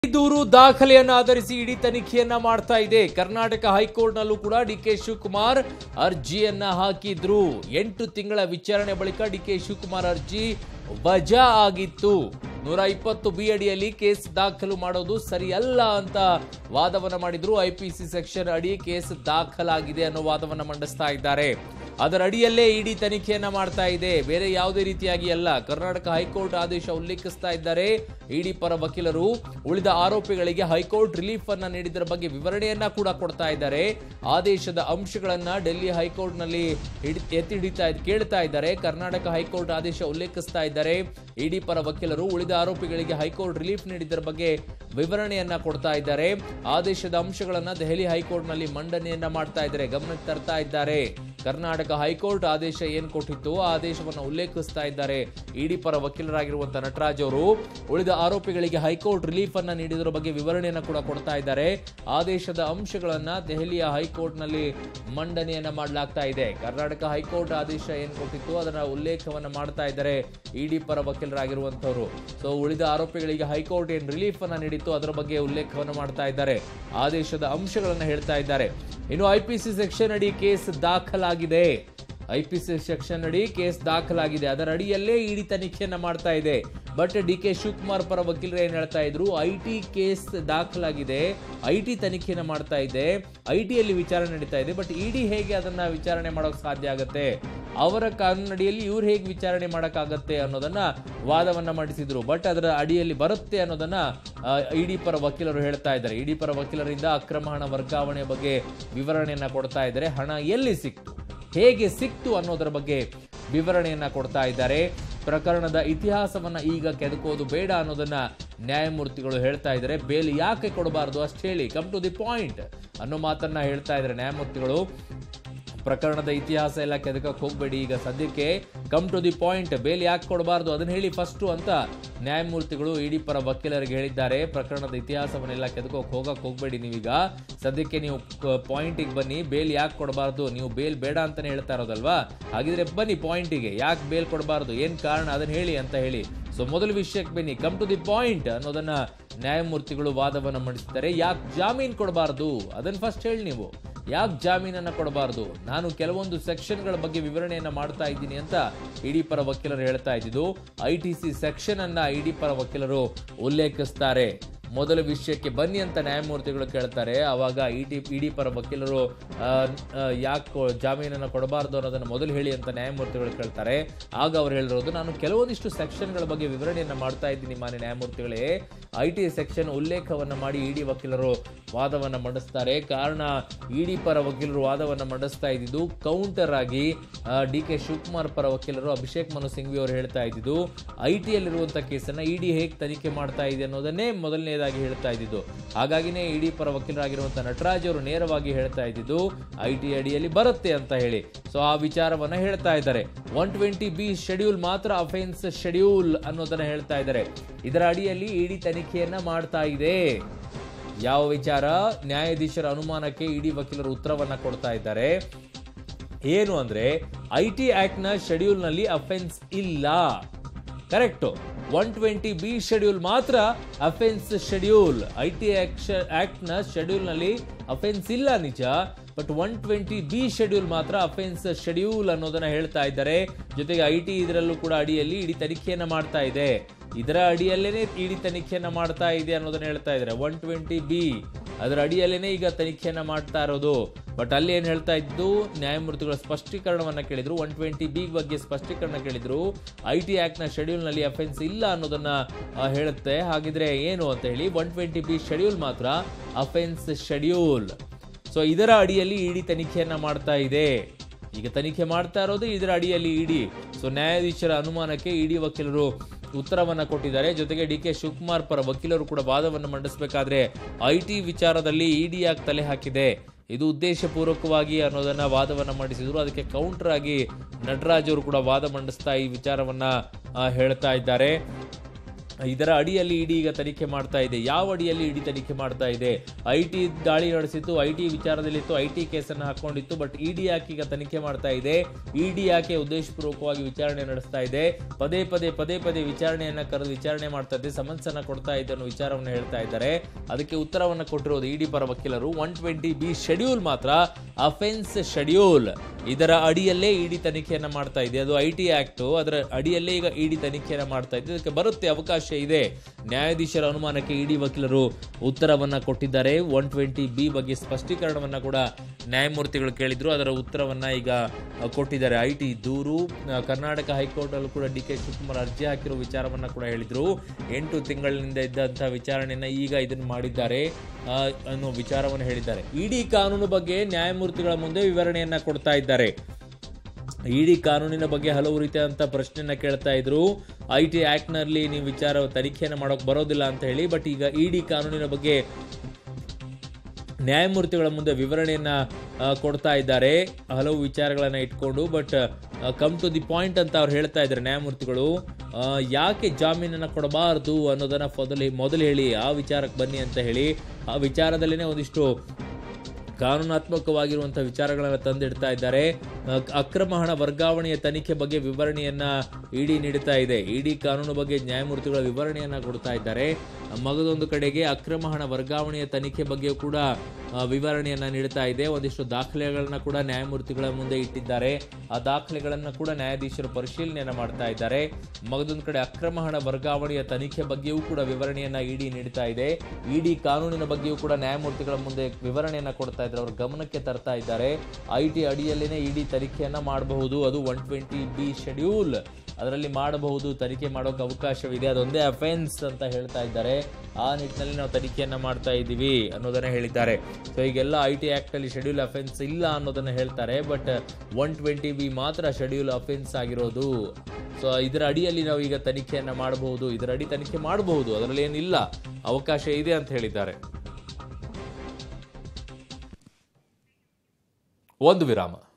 ದೂರು ದಾಖಲೆಯನ್ನು ಆಧರಿಸಿ ಇಡೀ ತನಿಖೆಯನ್ನ ಮಾಡ್ತಾ ಇದೆ ಕರ್ನಾಟಕ ಹೈಕೋರ್ಟ್ನಲ್ಲೂ ಕೂಡ ಡಿ ಕೆ ಶಿವಕುಮಾರ್ ಅರ್ಜಿಯನ್ನ ಹಾಕಿದ್ರು ಎಂಟು ತಿಂಗಳ ವಿಚಾರಣೆ ಬಳಿಕ ಡಿ ಕೆ ಶಿವಕುಮಾರ್ ಅರ್ಜಿ ವಜಾ ಆಗಿತ್ತು ನೂರ ಇಪ್ಪತ್ತು ಬಿ ಅಡಿಯಲ್ಲಿ ಕೇಸ್ ದಾಖಲು ಮಾಡೋದು ಸರಿಯಲ್ಲ ಅಂತ ವಾದವನ್ನ ಮಾಡಿದ್ರು ಐಪಿಸಿ ಸೆಕ್ಷನ್ ಅಡಿ ಕೇಸ್ ದಾಖಲಾಗಿದೆ ಅನ್ನೋ ವಾದವನ್ನ ಮಂಡಿಸ್ತಾ ಇದ್ದಾರೆ ಅದರ ಅಡಿಯಲ್ಲೇ ಇಡೀ ತನಿಖೆಯನ್ನ ಮಾಡ್ತಾ ಇದೆ ಬೇರೆ ಯಾವುದೇ ರೀತಿಯಾಗಿ ಅಲ್ಲ ಕರ್ನಾಟಕ ಹೈಕೋರ್ಟ್ ಆದೇಶ ಉಲ್ಲೇಖಿಸ್ತಾ ಇದ್ದಾರೆ ಇಡಿ ಪರ ವಕೀಲರು ಉಳಿದ ಆರೋಪಿಗಳಿಗೆ ಹೈಕೋರ್ಟ್ ರಿಲೀಫ್ ಅನ್ನ ನೀಡಿದರ ಬಗ್ಗೆ ವಿವರಣೆಯನ್ನ ಕೂಡ ಕೊಡ್ತಾ ಇದ್ದಾರೆ ಆದೇಶದ ಅಂಶಗಳನ್ನ ಡೆಲ್ಲಿ ಹೈಕೋರ್ಟ್ ನಲ್ಲಿ ಹಿಡಿ- ಎತ್ತಿ ಹಿಡಿತಾ ಕೇಳ್ತಾ ಇದ್ದಾರೆ ಕರ್ನಾಟಕ ಹೈಕೋರ್ಟ್ ಆದೇಶ ಉಲ್ಲೇಖಿಸ್ತಾ ಇದ್ದಾರೆ ಇಡಿ ಪರ ವಕೀಲರು ಉಳಿದ ಆರೋಪಿಗಳಿಗೆ ಹೈಕೋರ್ಟ್ ರಿಲೀಫ್ ನೀಡಿದರ ಬಗ್ಗೆ ವಿವರಣೆಯನ್ನ ಕೊಡ್ತಾ ಇದ್ದಾರೆ ಆದೇಶದ ಅಂಶಗಳನ್ನ ದೆಹಲಿ ಹೈಕೋರ್ಟ್ ನಲ್ಲಿ ಮಂಡನೆಯನ್ನ ಮಾಡ್ತಾ ಇದ್ದಾರೆ ಗಮನಕ್ಕೆ ತರ್ತಾ ಇದ್ದಾರೆ ಕರ್ನಾಟಕ ಹೈಕೋರ್ಟ್ ಆದೇಶ ಏನ್ ಕೊಟ್ಟಿತ್ತು ಆ ಆದೇಶವನ್ನು ಉಲ್ಲೇಖಿಸ್ತಾ ಇದ್ದಾರೆ ಇಡಿ ಪರ ವಕೀಲರಾಗಿರುವಂತಹ ನಟರಾಜ್ ಅವರು ಉಳಿದ ಆರೋಪಿಗಳಿಗೆ ಹೈಕೋರ್ಟ್ ರಿಲೀಫ್ ಅನ್ನ ನೀಡಿದರ ಬಗ್ಗೆ ವಿವರಣೆಯನ್ನ ಕೂಡ ಕೊಡ್ತಾ ಇದ್ದಾರೆ ಆದೇಶದ ಅಂಶಗಳನ್ನ ದೆಹಲಿಯ ಹೈಕೋರ್ಟ್ ನಲ್ಲಿ ಮಂಡನೆಯನ್ನ ಮಾಡಲಾಗ್ತಾ ಇದೆ ಕರ್ನಾಟಕ ಹೈಕೋರ್ಟ್ ಆದೇಶ ಏನ್ ಕೊಟ್ಟಿತ್ತು ಅದನ್ನ ಉಲ್ಲೇಖವನ್ನ ಮಾಡ್ತಾ ಇದ್ದಾರೆ ಇಡಿ ಪರ ವಕೀಲರಾಗಿರುವಂತವರು ಸೊ ಉಳಿದ ಆರೋಪಿಗಳಿಗೆ ಹೈಕೋರ್ಟ್ ಏನ್ ರಿಲೀಫ್ ಅನ್ನ ನೀಡಿತ್ತು ಅದರ ಬಗ್ಗೆ ಉಲ್ಲೇಖವನ್ನ ಮಾಡ್ತಾ ಇದ್ದಾರೆ ಆದೇಶದ ಅಂಶಗಳನ್ನ ಹೇಳ್ತಾ ಇದ್ದಾರೆ ಇನ್ನು ಐಪಿಸಿ ಸೆಕ್ಷನ್ ಅಡಿ ಕೇಸ್ ದಾಖಲಾಗಿದೆ ಐಪಿಸಿ ಸೆಕ್ಷನ್ ಅಡಿ ಕೇಸ್ ದಾಖಲಾಗಿದೆ ಅದರ ಅಡಿಯಲ್ಲೇ ಇಡಿ ತನಿಖೆಯನ್ನ ಮಾಡ್ತಾ ಇದೆ ಬಟ್ ಡಿ ಕೆ ಶಿವಕುಮಾರ್ ಪರ ವಕೀಲರು ಏನ್ ಹೇಳ್ತಾ ಇದ್ರು ಐ ಟಿ ಕೇಸ್ ದಾಖಲಾಗಿದೆ ಐ ಟಿ ತನಿಖೆಯನ್ನ ಮಾಡ್ತಾ ಇದೆ ಐ ಟಿಯಲ್ಲಿ ವಿಚಾರಣೆ ನಡೀತಾ ಇದೆ ಬಟ್ ಇಡಿ ಹೇಗೆ ಅದನ್ನ ವಿಚಾರಣೆ ಮಾಡೋಕ್ ಸಾಧ್ಯ ಆಗುತ್ತೆ ಅವರ ಕಾನೂನಡಿಯಲ್ಲಿ ಇವ್ರು ಹೇಗೆ ವಿಚಾರಣೆ ಮಾಡಕ್ಕಾಗತ್ತೆ ಅನ್ನೋದನ್ನ ವಾದವನ್ನ ಮಂಡಿಸಿದ್ರು ಬಟ್ ಅದರ ಅಡಿಯಲ್ಲಿ ಬರುತ್ತೆ ಅನ್ನೋದನ್ನ ಇಡಿ ಪರ ವಕೀಲರು ಹೇಳ್ತಾ ಇದ್ದಾರೆ ಇಡಿ ಪರ ವಕೀಲರಿಂದ ಅಕ್ರಮ ಹಣ ವರ್ಗಾವಣೆ ಬಗ್ಗೆ ವಿವರಣೆಯನ್ನ ಕೊಡ್ತಾ ಇದ್ದಾರೆ ಹಣ ಎಲ್ಲಿ ಸಿಕ್ತು ಹೇಗೆ ಸಿಕ್ತು ಅನ್ನೋದರ ಬಗ್ಗೆ ವಿವರಣೆಯನ್ನ ಕೊಡ್ತಾ ಇದ್ದಾರೆ ಪ್ರಕರಣದ ಇತಿಹಾಸವನ್ನ ಈಗ ಕೆದಕೋದು ಬೇಡ ಅನ್ನೋದನ್ನ ನ್ಯಾಯಮೂರ್ತಿಗಳು ಹೇಳ್ತಾ ಇದ್ದಾರೆ ಬೇಲ್ ಯಾಕೆ ಕೊಡಬಾರದು ಅಷ್ಟು ಹೇಳಿ ಕಮ್ ಟು ದಿ ಪಾಯಿಂಟ್ ಅನ್ನೋ ಮಾತನ್ನ ಹೇಳ್ತಾ ಇದ್ದಾರೆ ನ್ಯಾಯಮೂರ್ತಿಗಳು ಪ್ರಕರಣದ ಇತಿಹಾಸ ಎಲ್ಲ ಕೆದಕಕ್ಕೆ ಹೋಗ್ಬೇಡಿ ಈಗ ಸದ್ಯಕ್ಕೆ come to the point bail ಯಾಕೆ ಕೊಡಬಾರ್ದು ಅದನ್ನ ಹೇಳಿ ಫಸ್ಟು ಅಂತ ನ್ಯಾಯಮೂರ್ತಿಗಳು ಇಡಿ ಪರ ವಕೀಲರಿಗೆ ಹೇಳಿದ್ದಾರೆ ಪ್ರಕರಣದ ಇತಿಹಾಸವನ್ನೆಲ್ಲ ಕೆದಕೋಕ್ ಹೋಗಕ್ ಹೋಗ್ಬೇಡಿ ನೀವೀಗ ಸದ್ಯಕ್ಕೆ ನೀವು ಪಾಯಿಂಟಿಗೆ ಬನ್ನಿ ಬೇಲ್ ಯಾಕೆ ಕೊಡಬಾರ್ದು ನೀವು ಬೇಲ್ ಬೇಡ ಅಂತಾನೆ ಹೇಳ್ತಾ ಇರೋದಲ್ವಾ ಹಾಗಿದ್ರೆ ಬನ್ನಿ ಪಾಯಿಂಟಿಗೆ ಯಾಕೆ ಬೇಲ್ ಕೊಡಬಾರ್ದು ಏನ್ ಕಾರಣ ಅದನ್ನ ಹೇಳಿ ಅಂತ ಹೇಳಿ ಸೊ ಮೊದಲ ವಿಷಯಕ್ಕೆ ಬನ್ನಿ ಕಮ್ ಟು ದಿ ಪಾಯಿಂಟ್ ಅನ್ನೋದನ್ನ ನ್ಯಾಯಮೂರ್ತಿಗಳು ವಾದವನ್ನ ಮಂಡಿಸಿದ್ದಾರೆ ಯಾಕೆ ಜಾಮೀನ್ ಕೊಡಬಾರ್ದು ಅದನ್ನ ಫಸ್ಟ್ ಹೇಳಿ ನೀವು ಯಾಕೆ ಜಾಮೀನನ್ನ ಕೊಡಬಾರದು ನಾನು ಕೆಲವೊಂದು ಸೆಕ್ಷನ್ಗಳ ಬಗ್ಗೆ ವಿವರಣೆಯನ್ನ ಮಾಡ್ತಾ ಇದ್ದೀನಿ ಅಂತ ಇಡಿ ಪರ ವಕೀಲರು ಹೇಳ್ತಾ ಇದ್ದಿದ್ದು ಐ ಟಿ ಸಿ ಸೆಕ್ಷನ್ ಅನ್ನ ಇಡಿ ಪರ ವಕೀಲರು ಉಲ್ಲೇಖಿಸ್ತಾರೆ ಮೊದಲ ವಿಷಯಕ್ಕೆ ಬನ್ನಿ ಅಂತ ನ್ಯಾಯಮೂರ್ತಿಗಳು ಕೇಳ್ತಾರೆ ಅವಾಗ ಇಡಿ ಇಡಿ ಪರ ವಕೀಲರು ಯಾಕೆ ಜಾಮೀನನ್ನು ಕೊಡಬಾರ್ದು ಅನ್ನೋದನ್ನು ಮೊದಲು ಹೇಳಿ ಅಂತ ನ್ಯಾಯಮೂರ್ತಿಗಳು ಕೇಳ್ತಾರೆ ಆಗ ಅವ್ರು ಹೇಳಿರೋದು ನಾನು ಕೆಲವೊಂದಿಷ್ಟು ಸೆಕ್ಷನ್ಗಳ ಬಗ್ಗೆ ವಿವರಣೆಯನ್ನ ಮಾಡ್ತಾ ಇದ್ದೀನಿ ಮಾನ್ಯ ನ್ಯಾಯಮೂರ್ತಿಗಳೇ ಐ ಟಿ ಸೆಕ್ಷನ್ ಉಲ್ಲೇಖವನ್ನ ಮಾಡಿ ಇಡಿ ವಕೀಲರು ವಾದವನ್ನ ಮಂಡಿಸ್ತಾರೆ ಕಾರಣ ಇಡಿ ಪರ ವಕೀಲರು ವಾದವನ್ನ ಮಂಡಿಸ್ತಾ ಇದ್ದಿದ್ದು ಕೌಂಟರ್ ಆಗಿ ಡಿ ಕೆ ಶಿವಕುಮಾರ್ ಪರ ವಕೀಲರು ಅಭಿಷೇಕ್ ಮನು ಸಿಂಘ್ವಿ ಅವರು ಹೇಳ್ತಾ ಇದ್ದಿದ್ದು ಐ ಟಿಯಲ್ಲಿರುವಂತಹ ಕೇಸನ್ನ ಇಡಿ ಹೇಗೆ ತನಿಖೆ ಮಾಡ್ತಾ ಇದೆ ಅನ್ನೋದನ್ನೇ ಮೊದಲನೇದಾಗಿ ಹೇಳ್ತಾ ಇದ್ದಿದ್ದು ಹಾಗಾಗಿನೇ ಇಡಿ ಪರ ವಕೀಲರಾಗಿರುವಂತಹ ನಟರಾಜ್ ಅವರು ನೇರವಾಗಿ ಹೇಳ್ತಾ ಇದ್ದಿದ್ದು ಐ ಟಿ ಅಡಿಯಲ್ಲಿ ಬರುತ್ತೆ ಅಂತ ಹೇಳಿ ಸೊ ಆ ವಿಚಾರವನ್ನ ಹೇಳ್ತಾ ಇದ್ದಾರೆ ಒನ್ ಟ್ವೆಂಟಿ ಬಿ ಶೆಡ್ಯೂಲ್ ಮಾತ್ರ ಅಫೆನ್ಸ್ ಶೆಡ್ಯೂಲ್ ಅನ್ನೋದನ್ನ ಹೇಳ್ತಾ ಇದ್ದಾರೆ ಇದರ ಅಡಿಯಲ್ಲಿ ಇಡಿ ತನಿಖೆಯನ್ನ ಮಾಡ್ತಾ ಇದೆ ಯಾವ ವಿಚಾರ ನ್ಯಾಯಾಧೀಶರ ಅನುಮಾನಕ್ಕೆ ಇಡಿ ವಕೀಲರು ಉತ್ತರವನ್ನ ಕೊಡ್ತಾ ಇದ್ದಾರೆ ಏನು ಅಂದ್ರೆ ಐ ಟಿ ಆಕ್ಟ್ ನ ಶೆಡ್ಯೂಲ್ ನಲ್ಲಿ ಅಫೆನ್ಸ್ ಇಲ್ಲ correct one twenty B schedule ಮಾತ್ರ offence schedule I T act ನ ಶೆಡ್ಯೂಲ್ ನಲ್ಲಿ ಅಫೆನ್ಸ್ ಇಲ್ಲ ನಿಜ but one twenty B schedule ಮಾತ್ರ ಅಫೆನ್ಸ್ ಶೆಡ್ಯೂಲ್ ಅನ್ನೋದನ್ನ ಹೇಳ್ತಾ ಇದ್ದಾರೆ ಜೊತೆಗೆ ಐ ಟಿ ಇದರಲ್ಲೂ ಕೂಡ ಅಡಿಯಲ್ಲಿ ಇಡೀ ತನಿಖೆಯನ್ನ ಮಾಡ್ತಾ ಇದೆ ಇದರ ಅಡಿಯಲ್ಲೇನೆ ಇಡೀ ತನಿಖೆಯನ್ನ ಮಾಡ್ತಾ ಇದೆ ಅನ್ನೋದನ್ನ ಹೇಳ್ತಾ ಇದ್ದಾರೆ ಒನ್ ಟ್ವೆಂಟಿ ಬಿ ಅದರ ಅಡಿಯಲ್ಲೇನೆ ಈಗ ತನಿಖೆಯನ್ನ ಮಾಡ್ತಾ ಇರೋದು ಬಟ್ ಅಲ್ಲಿ ಏನ್ ಹೇಳ್ತಾ ಇದ್ದು ನ್ಯಾಯಮೂರ್ತಿಗಳ ಸ್ಪಷ್ಟೀಕರಣವನ್ನ ಕೇಳಿದ್ರು ಒನ್ ಟ್ವೆಂಟಿ ಬಿ ಬಗ್ಗೆ ಸ್ಪಷ್ಟೀಕರಣ ಕೇಳಿದ್ರು ಐ ಟಿ ಆಕ್ಟ್ ನ ಶೆಡ್ಯೂಲ್ ನಲ್ಲಿ ಅಫೆನ್ಸ್ ಇಲ್ಲ ಅನ್ನೋದನ್ನ ಆ, ಹೇಳುತ್ತೆ ಹಾಗಿದ್ರೆ ಏನು ಅಂತ ಹೇಳಿ ಒನ್ ಟ್ವೆಂಟಿ ಬಿ ಶೆಡ್ಯೂಲ್ ಮಾತ್ರ ಅಫೆನ್ಸ್ ಶೆಡ್ಯೂಲ್ ಸೊ ಇದರ ಅಡಿಯಲ್ಲಿ ಇಡಿ ತನಿಖೆಯನ್ನ ಮಾಡ್ತಾ ಇದೆ ಈಗ ತನಿಖೆ ಮಾಡ್ತಾ ಇರೋದು ಇದರ ಅಡಿಯಲ್ಲಿ ಇಡಿ ಸೊ ನ್ಯಾಯಾಧೀಶರ ಅನುಮಾನಕ್ಕೆ ಇಡಿ ವಕೀಲರು ಉತ್ತರವನ್ನ ಕೊಟ್ಟಿದ್ದಾರೆ ಜೊತೆಗೆ ಡಿ ಕೆ ಶಿವಕುಮಾರ್ ಪರ ವಕೀಲರು ಕೂಡ ವಾದವನ್ನು ಮಂಡಿಸಬೇಕಾದ್ರೆ ಐ ಟಿ ವಿಚಾರದಲ್ಲಿ ಇಡಿ ಯಾಕೆ ತಲೆ ಹಾಕಿದೆ ಇದು ಉದ್ದೇಶಪೂರ್ವಕವಾಗಿ ಅನ್ನೋದನ್ನ ವಾದವನ್ನ ಮಂಡಿಸಿದ್ರು ಅದಕ್ಕೆ ಕೌಂಟರ್ ಆಗಿ ನಟರಾಜ್ ಅವರು ಕೂಡ ವಾದ ಮಂಡಿಸ್ತಾ ಈ ವಿಚಾರವನ್ನ ಆ, ಹೇಳ್ತಾ ಇದ್ದಾರೆ ಇದರ ಅಡಿಯಲ್ಲಿ ಇಡಿ ಈಗ ತನಿಖೆ ಮಾಡ್ತಾ ಇದೆ ಯಾವ ಅಡಿಯಲ್ಲಿ ಇಡಿ ತನಿಖೆ ಮಾಡ್ತಾ ಇದೆ ಐ ಟಿ ದಾಳಿ ನಡೆಸಿತ್ತು ಐ ಟಿ ವಿಚಾರದಲ್ಲಿತ್ತು ಐ ಟಿ ಕೇಸನ್ನು ಹಾಕೊಂಡಿತ್ತು ಬಟ್ ಇಡಿ ಯಾಕೆ ಈಗ ತನಿಖೆ ಮಾಡ್ತಾ ಇದೆ ಇಡಿ ಯಾಕೆ ಉದ್ದೇಶಪೂರ್ವಕವಾಗಿ ವಿಚಾರಣೆ ನಡೆಸ್ತಾ ಇದೆ ಪದೇ ಪದೇ ಪದೇ ಪದೇ ವಿಚಾರಣೆಯನ್ನ ಕರೆದು ವಿಚಾರಣೆ ಮಾಡ್ತಾ ಇದೆ ಸಮನ್ಸ್ ಅನ್ನ ಕೊಡ್ತಾ ಇದೆ ಅನ್ನೋ ವಿಚಾರವನ್ನು ಹೇಳ್ತಾ ಇದ್ದಾರೆ ಅದಕ್ಕೆ ಉತ್ತರವನ್ನು ಕೊಟ್ಟಿರೋದು ಇಡಿ ಪರ ವಕೀಲರು ಒನ್ ಟ್ವೆಂಟಿ ಬಿ ಶೆಡ್ಯೂಲ್ ಮಾತ್ರ ಅಫೆನ್ಸ್ ಶೆಡ್ಯೂಲ್ ಇದರ ಅಡಿಯಲ್ಲೇ ಇಡಿ ತನಿಖೆಯನ್ನ ಮಾಡ್ತಾ ಇದೆ ಅದು ಐ ಟಿ ಆಕ್ಟ್ ಅದರ ಅಡಿಯಲ್ಲೇ ಈಗ ಇಡಿ ತನಿಖೆಯನ್ನ ಮಾಡ್ತಾ ಇದೆ ಇದಕ್ಕೆ ಬರುತ್ತೆ ಅವಕಾಶ ಇದೆ ನ್ಯಾಯಾಧೀಶರ ಅನುಮಾನಕ್ಕೆ ಇಡಿ ವಕೀಲರು ಉತ್ತರವನ್ನ ಕೊಟ್ಟಿದ್ದಾರೆ ಒನ್ ಟ್ವೆಂಟಿ ಬಿ ಬಗ್ಗೆ ಸ್ಪಷ್ಟೀಕರಣವನ್ನ ಕೂಡ ನ್ಯಾಯಮೂರ್ತಿಗಳು ಕೇಳಿದ್ರು ಅದರ ಉತ್ತರವನ್ನ ಈಗ ಅ, ಕೊಟ್ಟಿದ್ದಾರೆ ಐ ಟಿ ದೂರು ಅ, ಕರ್ನಾಟಕ ಹೈಕೋರ್ಟ್ ಅಲ್ಲೂ ಕೂಡ ಡಿ ಕೆ ಶಿವಕುಮಾರ್ ಅರ್ಜಿ ಹಾಕಿರೋ ವಿಚಾರವನ್ನ ಕೂಡ ಹೇಳಿದ್ರು ಎಂಟು ತಿಂಗಳಿನಿಂದ ಇದ್ದಂತಹ ವಿಚಾರಣೆಯನ್ನ ಈಗ ಇದನ್ನು ಮಾಡಿದ್ದಾರೆ ಆ, ಅನ್ನೋ ವಿಚಾರವನ್ನು ಹೇಳಿದ್ದಾರೆ ಇಡಿ ಕಾನೂನು ಬಗ್ಗೆ ನ್ಯಾಯಮೂರ್ತಿಗಳ ಮುಂದೆ ವಿವರಣೆಯನ್ನ ಕೊಡ್ತಾ ಇದ್ದಾರೆ ಇಡಿ ಕಾನೂನಿನ ಬಗ್ಗೆ ಹಲವು ರೀತಿಯಾದಂಥ ಪ್ರಶ್ನೆಯನ್ನ ಕೇಳ್ತಾ ಇದ್ರು ಐ ಟಿ ಆಕ್ಟ್ನಲ್ಲಿ ನೀವು ವಿಚಾರ ತನಿಖೆಯನ್ನು ಮಾಡೋಕೆ ಬರೋದಿಲ್ಲ ಅಂತ ಹೇಳಿ ಬಟ್ ಈಗ ಇಡಿ ಕಾನೂನಿನ ಬಗ್ಗೆ ನ್ಯಾಯಮೂರ್ತಿಗಳ ಮುಂದೆ ವಿವರಣೆಯನ್ನ ಆ, ಕೊಡ್ತಾ ಇದ್ದಾರೆ ಹಲವು ವಿಚಾರಗಳನ್ನ ಇಟ್ಕೊಂಡು but come to the point ಅಂತ ಅವ್ರು ಹೇಳ್ತಾ ಇದ್ದಾರೆ ನ್ಯಾಯಮೂರ್ತಿಗಳು ಆ, ಯಾಕೆ ಜಾಮೀನನ್ನ ಕೊಡಬಾರದು ಅನ್ನೋದನ್ನ ಮೊದಲು ಮೊದಲು ಹೇಳಿ ಆ ವಿಚಾರಕ್ಕೆ ಬನ್ನಿ ಅಂತ ಹೇಳಿ ಆ ವಿಚಾರದಲ್ಲಿನೇ ಒಂದಿಷ್ಟು ಕಾನೂನಾತ್ಮಕವಾಗಿರುವಂಥ ವಿಚಾರಗಳನ್ನು ತಂದಿಡ್ತಾ ಇದ್ದಾರೆ ಅ- ಅಕ್ರಮ ಹಣ ವರ್ಗಾವಣೆಯ ತನಿಖೆ ಬಗ್ಗೆ ವಿವರಣೆಯನ್ನ ಇಡಿ ನೀಡುತ್ತಾ ಇದೆ ಇಡಿ ಕಾನೂನು ಬಗ್ಗೆ ನ್ಯಾಯಮೂರ್ತಿಗಳ ವಿವರಣೆಯನ್ನ ಕೊಡ್ತಾ ಇದ್ದಾರೆ ಮಗದೊಂದು ಕಡೆಗೆ ಅಕ್ರಮ ಹಣ ವರ್ಗಾವಣೆಯ ತನಿಖೆ ಬಗ್ಗೆಯೂ ಕೂಡ ಆ, ವಿವರಣೆಯನ್ನ ನೀಡುತ್ತಾ ಇದೆ ಒಂದಿಷ್ಟು ದಾಖಲೆಗಳನ್ನ ಕೂಡ ನ್ಯಾಯಮೂರ್ತಿಗಳ ಮುಂದೆ ಇಟ್ಟಿದ್ದಾರೆ ಆ ದಾಖಲೆಗಳನ್ನ ಕೂಡ ನ್ಯಾಯಾಧೀಶರು ಪರಿಶೀಲನೆಯನ್ನ ಮಾಡ್ತಾ ಇದ್ದಾರೆ ಮಗದೊಂದು ಕಡೆ ಅಕ್ರಮ ಹಣ ವರ್ಗಾವಣೆಯ ತನಿಖೆ ಬಗ್ಗೆಯೂ ಕೂಡ ವಿವರಣೆಯನ್ನ ಇಡಿ ನೀಡ್ತಾ ಇದೆ ಇಡಿ ಕಾನೂನಿನ ಬಗ್ಗೆಯೂ ಕೂಡ ನ್ಯಾಯಮೂರ್ತಿಗಳ ಮುಂದೆ ವಿವರಣೆಯನ್ನ ಕೊಡ್ತಾ ಇದ್ದಾರೆ ಅವ್ರ ಗಮನಕ್ಕೆ ತರ್ತಾ ಇದ್ದಾರೆ ಐ ಟಿ ಅಡಿಯಲ್ಲೇನೆ ಇಡಿ ತನಿಖೆಯನ್ನ ಮಾಡಬಹುದು ಅದು ಒನ್ ಟ್ವೆಂಟಿ ಬಿ ಶೆಡ್ಯೂಲ್ ಅದರಲ್ಲಿ ಮಾಡಬಹುದು ತನಿಖೆ ಮಾಡೋಕೆ ಅವಕಾಶವಿದೆ ಅದೊಂದೇ ಅಫೆನ್ಸ್ ಅಂತ ಹೇಳ್ತಾ ಇದ್ದಾರೆ ಆ ನಿಟ್ಟಿನಲ್ಲಿ ನಾವು ತನಿಖೆಯನ್ನ ಮಾಡ್ತಾ ಇದ್ದೀವಿ ಅನ್ನೋದನ್ನ ಹೇಳಿದ್ದಾರೆ ಸೊ ಈಗೆಲ್ಲ ಐ ಟಿ ಆಕ್ಟ್ ಅಲ್ಲಿ ಶೆಡ್ಯೂಲ್ ಅಫೆನ್ಸ್ ಇಲ್ಲ ಅನ್ನೋದನ್ನ ಹೇಳ್ತಾರೆ ಬಟ್ ಒನ್ ಟ್ವೆಂಟಿ ಬಿ ಮಾತ್ರ ಶೆಡ್ಯೂಲ್ ಅಫೆನ್ಸ್ ಆಗಿರೋದು ಸೊ ಇದರ ಅಡಿಯಲ್ಲಿ ನಾವು ಈಗ ತನಿಖೆಯನ್ನ ಮಾಡಬಹುದು ಇದರ ಅಡಿ ತನಿಖೆ ಮಾಡಬಹುದು ಅದರಲ್ಲಿ ಏನಿಲ್ಲ ಅವಕಾಶ ಇದೆ ಅಂತ ಹೇಳಿದ್ದಾರೆ ಒಂದು ವಿರಾಮ